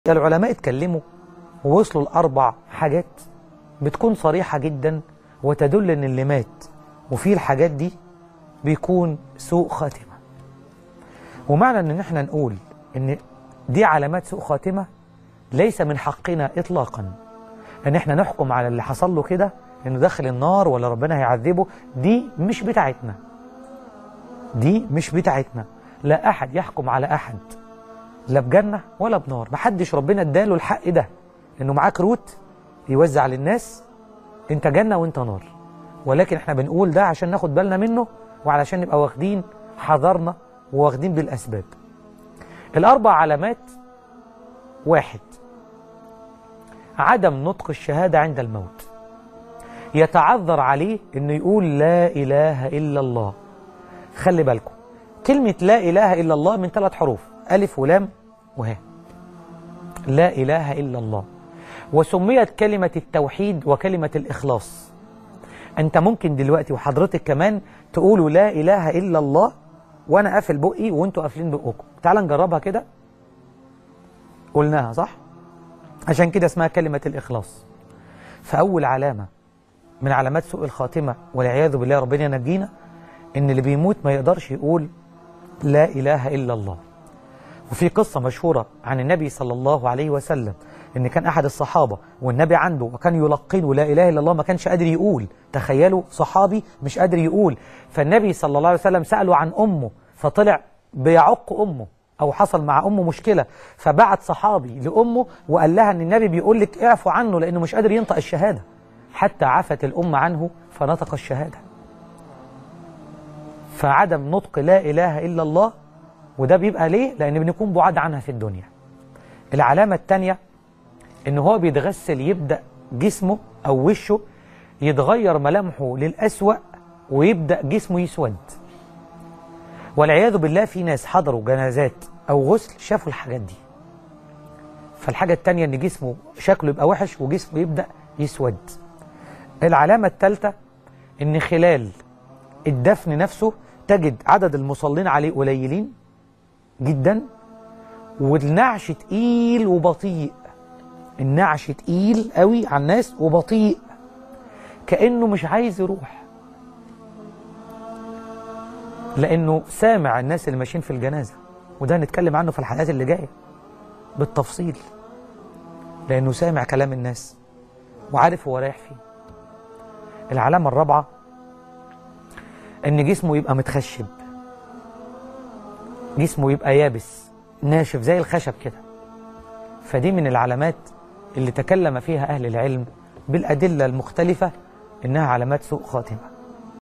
العلماء اتكلموا ووصلوا لأربع حاجات بتكون صريحة جدا وتدل ان اللي مات وفيه الحاجات دي بيكون سوء خاتمة ومعنى ان احنا نقول ان دي علامات سوء خاتمة ليس من حقنا اطلاقا ان احنا نحكم على اللي حصل له كده انه داخل النار ولا ربنا هيعذبه دي مش بتاعتنا دي مش بتاعتنا لا احد يحكم على احد لا بجنة ولا بنار محدش ربنا اداله الحق ده انه معاه كروت يوزع للناس انت جنة وانت نار ولكن احنا بنقول ده عشان ناخد بالنا منه وعلشان نبقى واخدين حذرنا وواخدين بالاسباب الاربع علامات واحد عدم نطق الشهادة عند الموت يتعذر عليه انه يقول لا اله الا الله خلي بالكم كلمة لا اله الا الله من ثلاث حروف ألف ولام وها لا إله إلا الله وسميت كلمة التوحيد وكلمة الإخلاص أنت ممكن دلوقتي وحضرتك كمان تقولوا لا إله إلا الله وأنا قافل بقي وأنتوا قافلين بقكم تعال نجربها كده قلناها صح عشان كده اسمها كلمة الإخلاص فأول علامة من علامات سوء الخاتمة والعياذ بالله ربنا ينجينا إن اللي بيموت ما يقدرش يقول لا إله إلا الله وفي قصة مشهورة عن النبي صلى الله عليه وسلم ان كان احد الصحابة والنبي عنده وكان يلقنه لا اله الا الله ما كانش قادر يقول تخيلوا صحابي مش قادر يقول فالنبي صلى الله عليه وسلم سأله عن امه فطلع بيعق امه او حصل مع امه مشكلة فبعت صحابي لامه وقال لها ان النبي بيقول لك اعفوا عنه لانه مش قادر ينطق الشهادة حتى عفت الام عنه فنطق الشهادة فعدم نطق لا اله الا الله وده بيبقى ليه؟ لأن بنكون بعاد عنها في الدنيا العلامة الثانية إن هو بيتغسل يبدأ جسمه أو وشه يتغير ملامحه للأسوأ ويبدأ جسمه يسود والعياذ بالله في ناس حضروا جنازات أو غسل شافوا الحاجات دي فالحاجة الثانية إن جسمه شكله يبقى وحش وجسمه يبدأ يسود العلامة الثالثة إن خلال الدفن نفسه تجد عدد المصلين عليه قليلين جدا والنعش تقيل وبطيء النعش تقيل قوي على الناس وبطيء كأنه مش عايز يروح لأنه سامع الناس اللي ماشيين في الجنازة وده هنتكلم عنه في الحلقات اللي جاية بالتفصيل لأنه سامع كلام الناس وعارف هو رايح فين العلامة الرابعة إن جسمه يبقى متخشب جسمه يبقى يابس ناشف زي الخشب كده فدي من العلامات اللي تكلم فيها أهل العلم بالأدلة المختلفة إنها علامات سوء خاتمة